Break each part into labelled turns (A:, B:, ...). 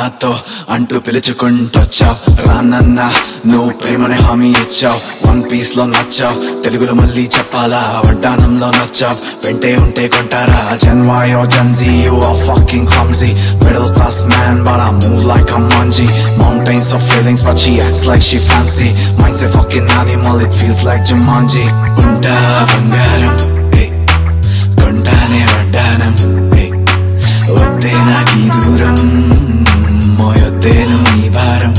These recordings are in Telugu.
A: నాతో అంటూ పిలుచుకుంటొచ్చావు రానన్నా నువ్వు ప్రేమని హామీ ఇచ్చావు వన్ పీస్ లో నచ్చావు తెలుగులో మళ్ళీ చెప్పాలా వడ్డానంలో నచ్చావు వెంటే ఉంటే కొంటారా జన్వాయో జన్జీ you are fucking clumsy middle class man but I move like a manji mountains of feelings but she acts like she fancy mine's a fucking animal it feels like Jumanji ఉంటా బంగారం eh. కొంటానే వడ్డానం eh. వద్దే నాకు ఈ దూరం మోయొద్దేను ఈ భారం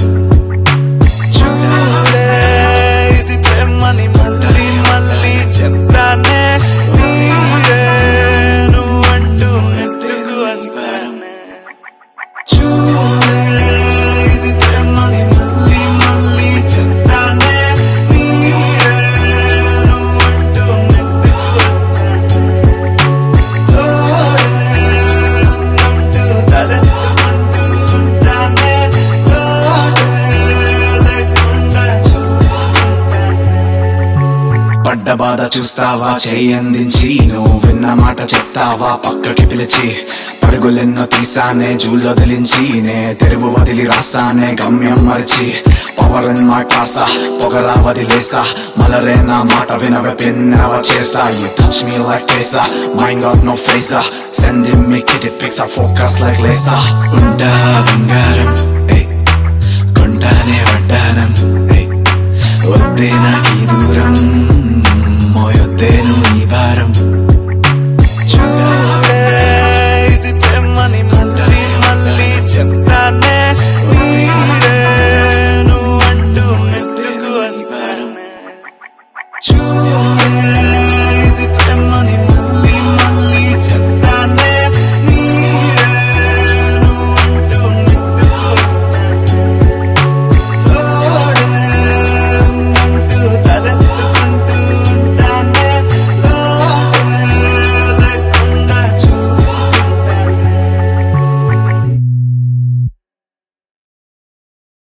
B: చూడే ఇది ప్రేమని మళ్ళీ మళ్ళీ చెప్తానే నీడే నువ్వంటూ ఎత్తుకు వస్తానే చూడే ఇది ప్రేమని మళ్ళీ మళ్ళీ చెప్తానే నీడే నువ్వంటూ ఎత్తుకు వస్తానే తోడే అంటూ తలెత్తుకుంటూ ఉంటానే తోడే లేకుండా చూసుకుంటానే
A: పడ్డ బాధ చూస్తావా చేయందించి నువ్వు విన్న మాట చెప్తావా పక్కకి పిలిచి పరుగులెన్నో తీసానే జూల్లో దిలించి నే తెరువు వదిలి రాసానే గమ్యం మరిచి పవర్ అండ్ మాటాస పొగరా వదిలేసా మలరే నా మాట వినవ పిన్నవ చేస్తా యూ టచ్ మీ లైక్ కేసా మైండ్ గాట్ నో ఫేసా సెండ్ మీ కిట్ పిక్స్ ఆ ఫోకస్ లైక్ లేసా ఉంటా బంగారం ఏ కొంటానే వడ్డానం ఏ వద్దే నా